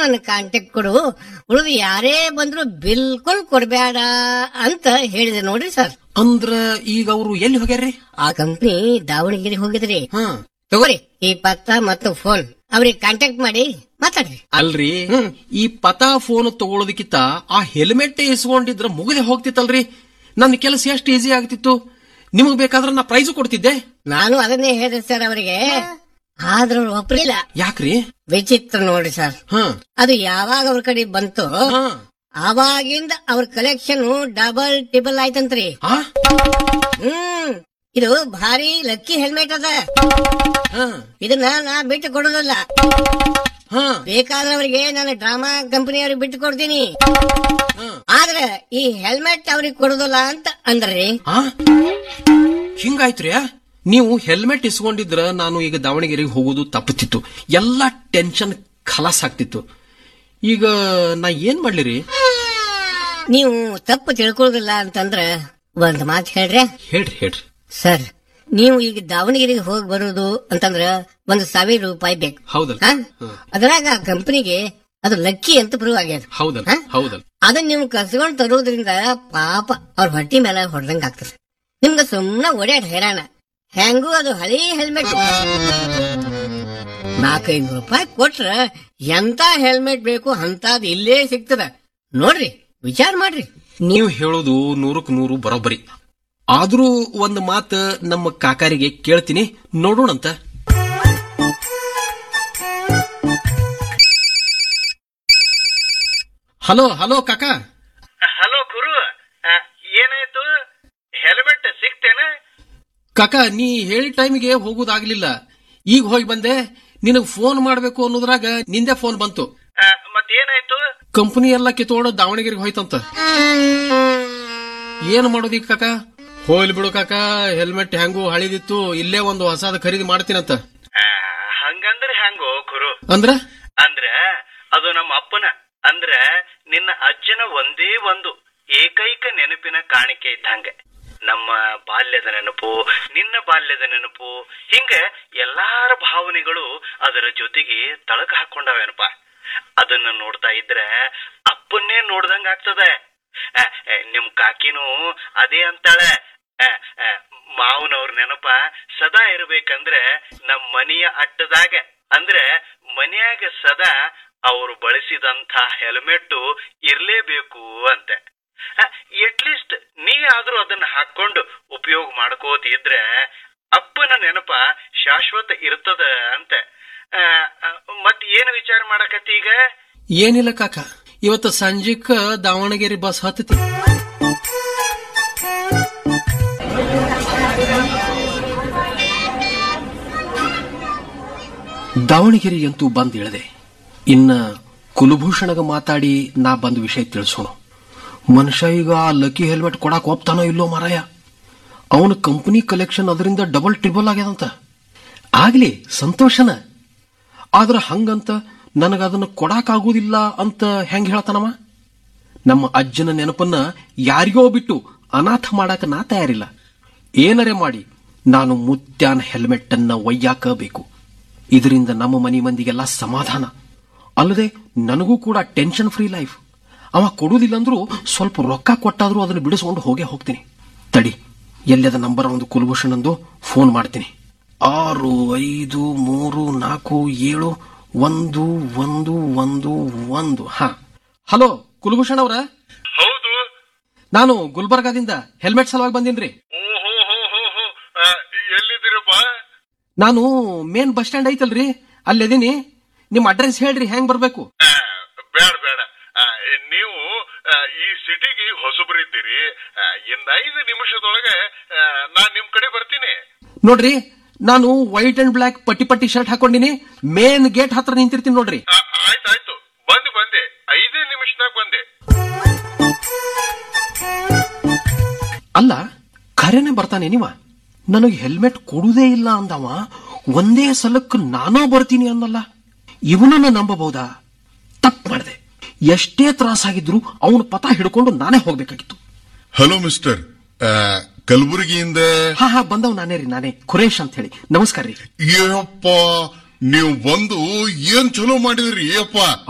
ನನ್ನ ಕಾಂಟ್ಯಾಕ್ಟ್ ಕೊಡು ಉಳಿದು ಯಾರೇ ಬಂದ್ರು ಬಿಲ್ಕುಲ್ ಕೊಡ್ಬೇಡ ಅಂತ ಹೇಳಿದೆ ನೋಡ್ರಿ ಸರ್ ಅಂದ್ರ ಈಗ ಅವರು ಎಲ್ಲಿ ಹೋಗ್ಯಾರ್ರಿ ಆ ಕಂಪ್ನಿ ದಾವಣಗೆರೆ ಹೋಗಿದ್ರಿ ಹಾ ತಗೋರಿ ಈ ಪತ್ತ ಮತ್ತು ಫೋನ್ ಅವ್ರಿಗೆ ಕಾಂಟ್ಯಾಕ್ಟ್ ಮಾಡಿ ಮಾತಾಡ್ರಿ ಅಲ್ರಿ ಈ ಪತಾ ಫೋನ್ ತಗೊಳೋದಕ್ಕಿಂತ ಆ ಹೆಲ್ಮೆಟ್ ಇಸ್ಕೊಂಡಿದ್ರ ಮುಗದೆ ಹೋಗ್ತಿತ್ತಲ್ರಿ ನನ್ನ ಕೆಲಸ ಎಷ್ಟು ಈಸಿ ಆಗ್ತಿತ್ತು ನಿಮಗ್ ಬೇಕಾದ್ರೆ ನಾ ಪ್ರೈಸ್ ಕೊಡ್ತಿದ್ದೆ ನಾನು ಅದನ್ನೇ ಹೇಳಿದೆ ಸರ್ ಅವರಿಗೆ ಆದ್ರೂ ಅವ್ರು ಒಪ್ಲಿಲ್ಲ ಯಾಕ್ರಿ ವಿಚಿತ್ರ ನೋಡ್ರಿ ಸರ್ ಹಾ ಅದು ಯಾವಾಗ ಅವ್ರ ಕಡೆ ಬಂತು ಹಾ ಆವಾಗಿಂದ ಅವ್ರ ಕಲೆಕ್ಷನ್ ಡಬಲ್ ಟಿಬಲ್ ಆಯ್ತಂತ್ರಿ ಆ? ಹ್ಮ್ ಇದು ಭಾರಿ ಲಕ್ಕಿ ಹೆಲ್ಮೆಟ್ ಅದ ಹಾ ಇದನ್ನ ನಾ ಬಿಟ್ಟು ಕೊಡೋದಲ್ಲ ಹಾ ಬೇಕಾದವರಿಗೆ ನಾನು ಡ್ರಾಮಾ ಕಂಪನಿಯವ್ರಿಗೆ ಬಿಟ್ಟು ಕೊಡ್ತೀನಿ ಹಾ. ಆದ್ರೆ ಈ ಹೆಲ್ಮೆಟ್ ಅವ್ರಿಗೆ ಕೊಡೋದಿಲ್ಲ ಅಂತ ಅಂದ್ರಿ ಆ? ಹಿಂಗಾಯ್ತ್ರಿ ನೀವು ಹೆಲ್ಮೆಟ್ ಇಸ್ಕೊಂಡಿದ್ರ ನಾನು ಈಗ ದಾವಣಗೆರೆಗೆ ಹೋಗೋದು ತಪ್ಪುತ್ತಿತ್ತು ಎಲ್ಲಾ ಟೆನ್ಷನ್ ಖಲಾಸ್ ಆಗ್ತಿತ್ತು ಈಗ ನಾ ಏನ್ ಮಾಡ್ಲಿರಿ ನೀವು ತಪ್ಪು ತಿಳ್ಕೊಳ್ಳೋದಿಲ್ಲ ಅಂತಂದ್ರ ಒಂದ್ ಮಾತು ಹೇಳ್ರೆ ಹೇಳ್ರಿ ಹೇಳ್ರಿ ಸರ್ ನೀವು ಈಗ ದಾವಣಗೆರೆಗೆ ಹೋಗಿ ಬರೋದು ಅಂತಂದ್ರ ಒಂದು ಸಾವಿರ ರೂಪಾಯಿ ಬೇಕು ಹೌದಲ್ ಹಾ? ಅದ್ರಾಗ ಆ ಕಂಪನಿಗೆ ಅದು ಲಕ್ಕಿ ಅಂತ ಪ್ರೂವ್ ಆಗ್ಯದ ಹೌದಲ್ ಹಾ? ಹೌದಲ್ ಅದನ್ನ ನೀವು ಕಸ್ಕೊಂಡ್ ತರೋದ್ರಿಂದ ಪಾಪ ಅವ್ರ ಹೊಟ್ಟಿ ಮೇಲೆ ಹೊಡೆದಂಗ ಆಗ್ತದೆ ನಿಮ್ಗೆ ಸುಮ್ನ ಓಡಾಡ್ ಹೈರಾಣ ಹೆಂಗೂ ಅದು ಹಳಿ ಹೆಲ್ಮೆಟ್ ನಾಲ್ಕೈದು ರೂಪಾಯಿ ಕೊಟ್ರ ಎಂತ ಹೆಲ್ಮೆಟ್ ಬೇಕು ಅಂತದ್ ಇಲ್ಲೇ ಸಿಗ್ತದ ನೋಡ್ರಿ ವಿಚಾರ ಮಾಡ್ರಿ ನೀವು ಹೇಳೋದು ನೂರಕ್ ನೂರು ಬರೋಬ್ಬರಿ ಆದ್ರೂ ಒಂದು ಮಾತು ನಮ್ಮ ಕಾಕಾರಿಗೆ ಕೇಳ್ತೀನಿ ನೋಡೋಣಂತ ಹಲೋ ಹಲೋ ಕಾಕಾ ಹಲೋ ಗುರು ಆ, ಏನಾಯ್ತು ಹೆಲ್ಮೆಟ್ ಸಿಕ್ತೇನ ಕಾಕ ನೀ ಹೇಳಿ ಟೈಮಿಗೆ ಹೋಗುದಾಗ್ಲಿಲ್ಲ ಈಗ ಹೋಗಿ ಬಂದೆ ನಿನಗ್ ಫೋನ್ ಮಾಡ್ಬೇಕು ಅನ್ನೋದ್ರಾಗ ನಿಂದೆ ಫೋನ್ ಬಂತು ಆ, ಮತ್ತೇನಾಯ್ತು ಕಂಪನಿ ಎಲ್ಲ ಕಿತ್ತೋಡ ದಾವಣಗೆರೆಗೆ ಹೋಯ್ತಂತ ಏನ್ ಮಾಡೋದೀಗ ಕಾಕ ಹೋಗ್ಲಿ ಬಿಡು ಕಾಕ ಹೆಲ್ಮೆಟ್ ಹೆಂಗು ಹಳಿದಿತ್ತು ಇಲ್ಲೇ ಒಂದು ಹೊಸಾದ ಖರೀದಿ ಮಾಡ್ತೀನಂತ ಆ, ಹಂಗಂದ್ರೆ ಹೆಂಗೋ ಗುರು ಅಂದ್ರ ಅಂದ್ರ ಅದು ನಮ್ಮ ಅಪ್ಪನ ಅಂದ್ರ ನಿನ್ನ ಅಜ್ಜನ ಒಂದೇ ಒಂದು ಏಕೈಕ ನೆನಪಿನ ಕಾಣಿಕೆ ಇದ್ದಂಗ ನಮ್ಮ ಬಾಲ್ಯದ ನೆನಪು ನಿನ್ನ ಬಾಲ್ಯದ ನೆನಪು ಹಿಂಗ ಎಲ್ಲಾರ ಭಾವನೆಗಳು ಅದರ ಜೊತೆಗೆ ತಳಕ ಹಾಕೊಂಡವೇನಪ್ಪ ಅದನ್ನ ನೋಡ್ತಾ ಇದ್ರೆ ಅಪ್ಪನ್ನೇ ನೋಡ್ದಂಗ ಆಗ್ತದೆ ಆ, ಆ, ನಿಮ್ ಕಾಕಿನೂ ಅದೇ ಅಂತಾಳೆ ಆ, ಆ, ಮಾವನವ್ರ ನೆನಪ ಸದಾ ಇರ್ಬೇಕಂದ್ರೆ ನಮ್ ಮನೆಯ ಅಟ್ಟದಾಗ ಅಂದ್ರೆ ಮನ್ಯಾಗ ಸದಾ ಅವರು ಬಳಸಿದಂತ ಹೆಲ್ಮೆಟ್ ಇರ್ಲೇಬೇಕು ಅಂತೆ ಎಟ್ಲೀಸ್ಟ್ ನೀ ಆದ್ರೂ ಅದನ್ನ ಹಾಕೊಂಡು ಉಪಯೋಗ ಮಾಡ್ಕೋತ ಇದ್ರೆ ಅಪ್ಪನ ನೆನಪ ಶಾಶ್ವತ ಇರ್ತದ ಅಂತೆ ಆ, ಆ, ಮತ್ ಏನ್ ವಿಚಾರ ಮಾಡಕತ್ತಿ ಈಗ ಏನಿಲ್ಲ ಕಾಕ ಇವತ್ತು ಸಂಜಿಕ ದಾವಣಗೆರೆ ಬಸ್ ಹತ್ತತಿ ದಾವಣಗೆರೆಯಂತೂ ಬಂದ್ ಇಳದೆ ಇನ್ನ ಕುಲಭೂಷಣಗ ಮಾತಾಡಿ ನಾ ಬಂದ ವಿಷಯ ತಿಳಿಸೋಣ ಮನುಷ್ಯ ಈಗ ಆ ಲಕ್ಕಿ ಹೆಲ್ಮೆಟ್ ಕೊಡಾಕ್ ಒಪ್ತಾನೋ ಇಲ್ಲೋ ಮಾರಾಯ ಅವನ ಕಂಪನಿ ಕಲೆಕ್ಷನ್ ಅದರಿಂದ ಡಬಲ್ ಟ್ರಿಬಲ್ ಆಗ್ಯದಂತ ಆಗ್ಲಿ ಸಂತೋಷನ ಆದ್ರ ಹಂಗಂತ ನನಗದನ್ನ ಕೊಡಾಕಾಗುದಿಲ್ಲ ಅಂತ ಹೆಂಗ್ ಹೇಳ್ತಾನವ ನಮ್ಮ ಅಜ್ಜನ ನೆನಪನ್ನ ಯಾರಿಗೋ ಬಿಟ್ಟು ಅನಾಥ ಮಾಡಾಕ ನಾ ತಯಾರಿಲ್ಲ ಏನರೆ ಮಾಡಿ ನಾನು ಮುತ್ಯಾನ ಹೆಲ್ಮೆಟ್ ಅನ್ನ ಒಯ್ಯಾಕ ಬೇಕು ಇದರಿಂದ ನಮ್ಮ ಮನಿ ಮಂದಿಗೆಲ್ಲ ಸಮಾಧಾನ ಅಲ್ಲದೆ ನನಗೂ ಕೂಡ ಟೆನ್ಷನ್ ಫ್ರೀ ಲೈಫ್ ಅವ ಕೊಡುವುದಿಲ್ಲ ಅಂದ್ರೂ ಸ್ವಲ್ಪ ರೊಕ್ಕ ಕೊಟ್ಟಾದ್ರೂ ಅದನ್ನು ಬಿಡಿಸ್ಕೊಂಡು ಹೋಗೇ ಹೋಗ್ತೀನಿ ತಡಿ ಎಲ್ಲದ ನಂಬರ್ ಒಂದು ಕುಲಭೂಷಣ್ ಅಂದು ಫೋನ್ ಮಾಡ್ತೀನಿ ಆರು ಐದು ಮೂರು ನಾಲ್ಕು ಏಳು ಒಂದು ಒಂದು ಒಂದು ಒಂದು ಹಾ ಹಲೋ ಕುಲಭೂಷಣ್ ಅವರ ಹೌದು ನಾನು ಗುಲ್ಬರ್ಗಾದಿಂದ ಹೆಲ್ಮೆಟ್ ಸಲುವಾಗಿ ಬಂದಿನ್ರಿ ಓಹೋ ಹೋ ಹೋ ಹೋ ಎಲ್ಲಿದ್ದೀರಪ್ಪ ನಾನು ಮೇನ್ ಬಸ್ ಸ್ಟ್ಯಾಂಡ್ ಐತಲ್ರಿ ಅಲ್ಲಿದ್ದೀನಿ ನಿಮ್ ಅಡ್ರೆಸ್ ಹೇಳ್ರಿ ಹೆಂಗ್ ಬರ್ಬೇಕು ಬೇಡ ಬೇಡ ಆ, ನೀವು ಆ, ಈ ಸಿಟಿಗೆ ಹೊಸಬರಿದ್ದೀರಿ ಆ, ಇನ್ನ ಐದು ನಿಮಿಷದೊಳಗೆ ಆ, ನಾನ್ ನಿಮ್ ಕಡೆ ಬರ್ತೀನಿ ನೋಡ್ರಿ ನಾನು ವೈಟ್ ಅಂಡ್ ಬ್ಲಾಕ್ ಪಟ್ಟಿ ಪಟ್ಟಿ ಶರ್ಟ್ ಹಾಕೊಂಡಿನಿ ಮೇನ್ ಗೇಟ್ ಹತ್ರ ನಿಂತಿರ್ತೀನಿ ನೋಡ್ರಿ ಆ, ಆಯ್ತಾಯ್ತು ಬಂದೆ ಬಂದೆ ಐದೇ ನಿಮಿಷದಾಗ ಬಂದೆ ಅಲ್ಲ ಖರೇನೆ ಬರ್ತಾನೆ ನೀವ ನನಗೆ ಹೆಲ್ಮೆಟ್ ಕೊಡುದೇ ಇಲ್ಲ ಅಂದವ ಒಂದೇ ಸಲಕ್ಕೆ ನಾನೋ ಬರ್ತೀನಿ ಅನ್ನಲ್ಲ ಇವನನ್ನ ನಂಬಬಹುದಾ ತಪ್ಪು ಮಾಡಿದೆ ಎಷ್ಟೇ ತ್ರಾಸಾಗಿದ್ರು ಅವನ ಪತ ಹಿಡ್ಕೊಂಡು ನಾನೇ ಹೋಗ್ಬೇಕಾಗಿತ್ತು ಹಲೋ ಮಿಸ್ಟರ್ ಆ, ಕಲಬುರಗಿಯಿಂದ ಹಾ ಹಾ ಬಂದವ್ ನಾನೇ ರೀ ನಾನೇ ಖುರೇಶ್ ಅಂತ ಹೇಳಿ ನಮಸ್ಕಾರ ರೀ ಏಯಪ್ಪ ನೀವು ಬಂದು ಏನ್ ಚಲೋ ಮಾಡಿದ್ರಿ ಏಯಪ್ಪ